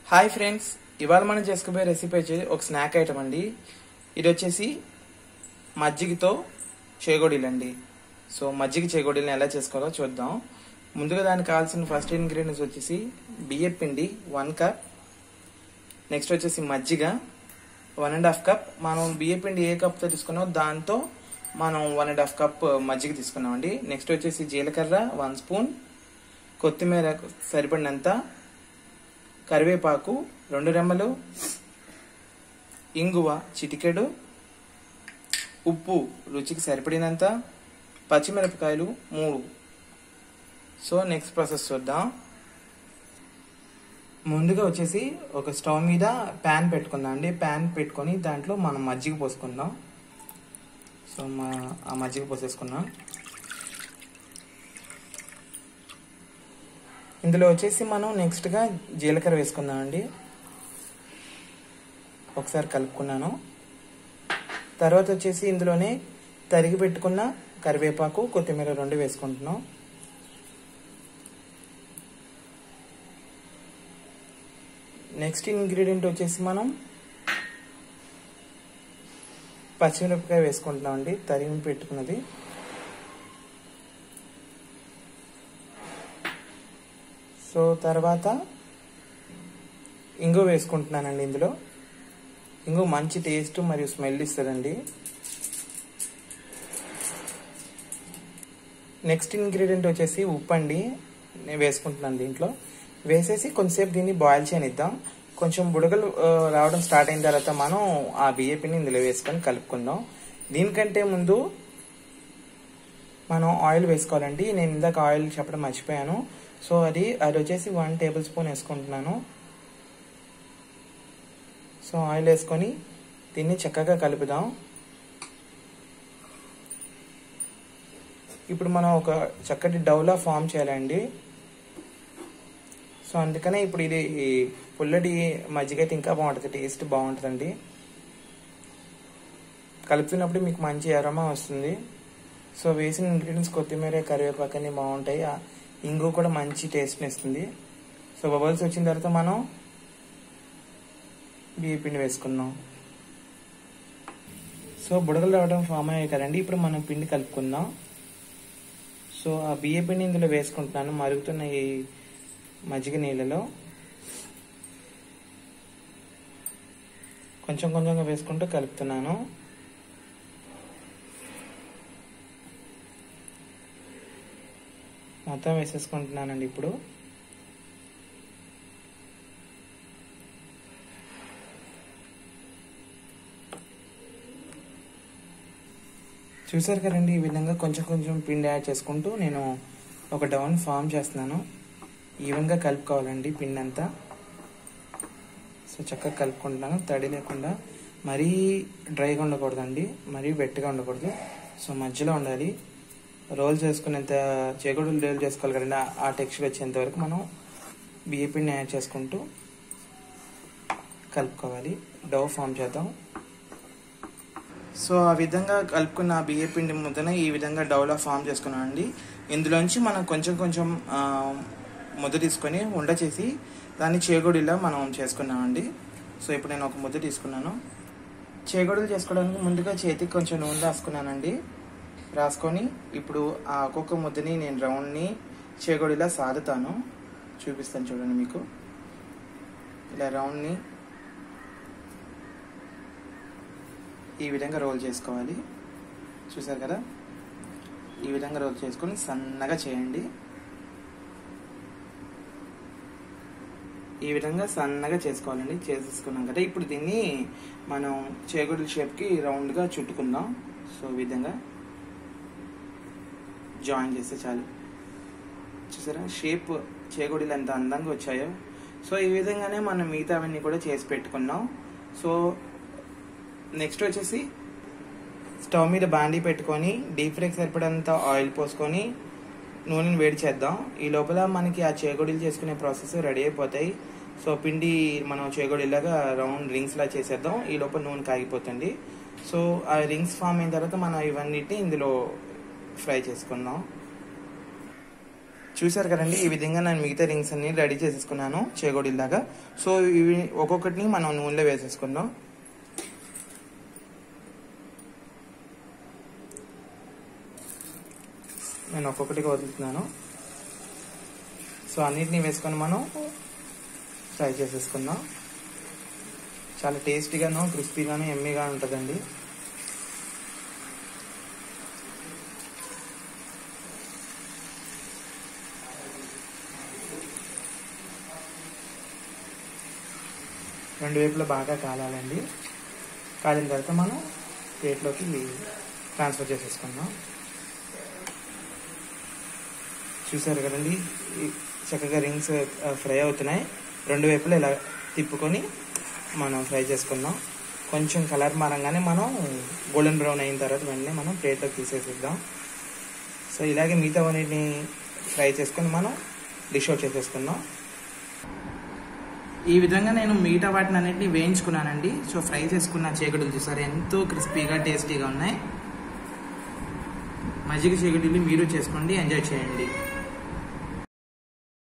hi friends ఇవాళ మనం చేసుకోబోయే రెసిపీ వచ్చేసి ఒక స్నాక్ ఐటమ్ అండి ఇది వచ్చేసి మజ్జిగతో చేగోడీలు అండి సో మజ్జిగ చేగోడీలను ఎలా చేసుకోవాలో చూద్దాం ముందుగా దానికి కావాల్సిన ఫస్ట్ ఇంగ్రీడియంట్స్ వచ్చేసి బియ్యం పిండి వన్ కప్ నెక్స్ట్ వచ్చేసి మజ్జిగ వన్ అండ్ హాఫ్ కప్ మనం బియ్యం పిండి ఏ కప్తో తీసుకున్నామో దాంతో మనం వన్ అండ్ హాఫ్ కప్ మజ్జిగ తీసుకున్నామండి నెక్స్ట్ వచ్చేసి జీలకర్ర వన్ స్పూన్ కొత్తిమీర సరిపడినంత కరివేపాకు రెండు రెమ్మలు ఇంగువ చిటికెడు ఉప్పు రుచికి సరిపడినంత పచ్చిమిరపకాయలు మూడు సో నెక్స్ట్ ప్రాసెస్ చూద్దాం ముందుగా వచ్చేసి ఒక స్టవ్ మీద ప్యాన్ పెట్టుకుందాం అండి ప్యాన్ పెట్టుకొని దాంట్లో మనం మజ్జిగ పోసుకుందాం సో మా ఆ మజ్జిగ పోసేసుకున్నాం ఇందులో వచ్చేసి మనం నెక్స్ట్గా జీలకర్ర వేసుకుందాం అండి ఒకసారి కలుపుకున్నాను తర్వాత వచ్చేసి ఇందులోనే తరిగి పెట్టుకున్న కరివేపాకు కొత్తిమీర రెండు వేసుకుంటున్నాం నెక్స్ట్ ఇంగ్రీడియంట్ వచ్చేసి మనం పచ్చిమిరపకాయ వేసుకుంటున్నాం అండి తరిగి పెట్టుకున్నది సో తర్వాత ఇంగు వేసుకుంటున్నానండి ఇందులో ఇంగు మంచి టేస్ట్ మరియు స్మెల్ ఇస్తుందండి నెక్స్ట్ ఇంగ్రీడియంట్ వచ్చేసి ఉప్పు అండి నేను వేసుకుంటున్నాను దీంట్లో వేసేసి కొంచెంసేపు దీన్ని బాయిల్ చేయనిద్దాం కొంచెం బుడగలు ఆ, రావడం స్టార్ట్ అయిన తర్వాత మనం ఆ బియ్యపిని ఇందులో వేసుకొని కలుపుకుందాం దీనికంటే ముందు మనం ఆయిల్ వేసుకోవాలండి నేను ఇందాక ఆయిల్ చెప్పడం మర్చిపోయాను సో అది అది వచ్చేసి వన్ టేబుల్ స్పూన్ వేసుకుంటున్నాను సో ఆయిల్ వేసుకొని దీన్ని చక్కగా కలుపుదాం ఇప్పుడు మనం ఒక చక్కటి డౌలా ఫామ్ చేయాలండి సో అందుకనే ఇప్పుడు ఇది ఈ పుల్లటి మజ్జిగ అయితే ఇంకా బాగుంటుంది టేస్ట్ బాగుంటుందండి కలుపుతున్నప్పుడు మీకు మంచి అరోమా వస్తుంది సో వేసిన ఇంగ్రీడియంట్స్ కొత్తిమీర కరివేపాకు అన్ని బాగుంటాయి ఆ ఇంగు కూడా మంచి టేస్ట్ని ఇస్తుంది సో బబల్స్ వచ్చిన తర్వాత మనం బియ్య పిండి వేసుకుందాం సో బుడగలు రావడం ఫామ్ అయ్యాయి కదండి ఇప్పుడు మనం పిండి కలుపుకుందాం సో ఆ బియ్య పిండి ఇందులో వేసుకుంటున్నాను మరుగుతున్న ఈ మజ్జిగ నీళ్ళలో కొంచెం కొంచెంగా వేసుకుంటూ కలుపుతున్నాను మొత్తం వేసేసుకుంటున్నానండి ఇప్పుడు చూసారు కదండి ఈ విధంగా కొంచెం కొంచెం పిండి యాడ్ చేసుకుంటూ నేను ఒక డౌన్ ఫామ్ చేస్తున్నాను ఈవెన్గా కలుపుకోవాలండి పిండి అంతా సో చక్కగా కలుపుకుంటున్నాను తడి లేకుండా మరీ డ్రైగా ఉండకూడదండి మరీ వెట్టిగా ఉండకూడదు సో మధ్యలో ఉండాలి రోల్ చేసుకునేంత చేగుడులు రోల్ చేసుకోవాలి కదండి ఆ- ఆ టెక్స్చర్ వచ్చేంత వరకు మనం బియ్య పిండి యాడ్ చేసుకుంటూ కలుపుకోవాలి డవ్ ఫామ్ చేద్దాం సో ఆ విధంగా కలుపుకున్న ఆ బియ్య పిండి ముద్దన ఈ విధంగా డౌలా ఫామ్ చేసుకున్నాం అండి ఇందులోంచి మనం కొంచెం కొంచెం ఆ, ముద్ద తీసుకొని ఉండ చేసి దాన్ని చేగోడిలా మనం చేసుకున్నామండి సో ఇప్పుడు నేను ఒక ముద్ద తీసుకున్నాను చేగోడలు చేసుకోవడానికి ముందుగా చేతికి కొంచెం నూనె రాసుకున్నానండి రాసుకొని ఇప్పుడు ఆ ఒక్కొక్క ముద్దని నేను రౌండ్ని చేగోడిలా సాదుతాను చూపిస్తాను చూడండి మీకు ఇలా రౌండ్ని ఈ విధంగా రోల్ చేసుకోవాలి చూసారు కదా ఈ విధంగా రోల్ చేసుకొని సన్నగా చేయండి ఈ విధంగా సన్నగా చేసుకోవాలండి చేసేసుకున్నాం కదా ఇప్పుడు దీన్ని మనం చేగుడుల షేప్కి రౌండ్గా చుట్టుకుందాం సో ఈ విధంగా జాయిన్ చేస్తే చాలు చూసారా షేప్ చేగుడిలు ఎంత అందంగా వచ్చాయో సో ఈ విధంగానే మనం మిగతావన్నీ కూడా చేసి పెట్టుకున్నాం సో నెక్స్ట్ వచ్చేసి స్టవ్ మీద బాండీ పెట్టుకొని డీప్ ఫ్రైకి సరిపడంత ఆయిల్ పోసుకొని నూనెని వేడి చేద్దాం ఈ లోపల మనకి ఆ చేగొడిలు చేసుకునే ప్రాసెస్ రెడీ అయిపోతాయి సో పిండి మనం చేగొడిలాగా రౌండ్ రింగ్స్ లా చేసేద్దాం ఈ లోపల నూనె కాగిపోతుంది సో ఆ రింగ్స్ ఫామ్ అయిన తర్వాత మనం ఇవన్నిటిని ఇందులో ఫ్రై చేసుకుందాం చూసారు కదండి ఈ విధంగా నేను మిగతా రింగ్స్ అన్ని రెడీ చేసేసుకున్నాను చేగోడిల్లాగా సో ఇవి ఒక్కొక్కటిని మనం నూనెలో వేసేసుకుందాం నేను ఒక్కొక్కటిగా వదులుతున్నాను సో అన్నిటిని వేసుకొని మనం ఫ్రై చేసేసుకుందాం చాలా టేస్టీగాను క్రిస్పీగాను ఎమ్మీగా ఉంటుందండి రెండు వైపులా బాగా కాలాలండి కాలిన తర్వాత మనం ప్లేట్లోకి ట్రాన్స్ఫర్ చేసేసుకుందాం చూసారు కదండి ఈ చక్కగా రింగ్స్ ఫ్రై అవుతున్నాయి రెండు వైపులా ఇలా తిప్పుకొని మనం ఫ్రై చేసుకుందాం కొంచెం కలర్ మారంగానే మనం గోల్డెన్ బ్రౌన్ అయిన తర్వాత వెంటనే మనం ప్లేట్లోకి తీసేసిద్దాం సో ఇలాగే మిగతా అన్నిటిని ఫ్రై చేసుకొని మనం డిష్ అవుట్ చేసేసుకుందాం ఈ విధంగా నేను మిగతా వాటిని అన్నింటినీ వేయించుకున్నానండి సో ఫ్రై చేసుకున్న చేగడులు చూసారు ఎంతో క్రిస్పీగా టేస్టీగా ఉన్నాయి మజ్జిగ చేగడులు మీరు చేసుకోండి ఎంజాయ్ చేయండి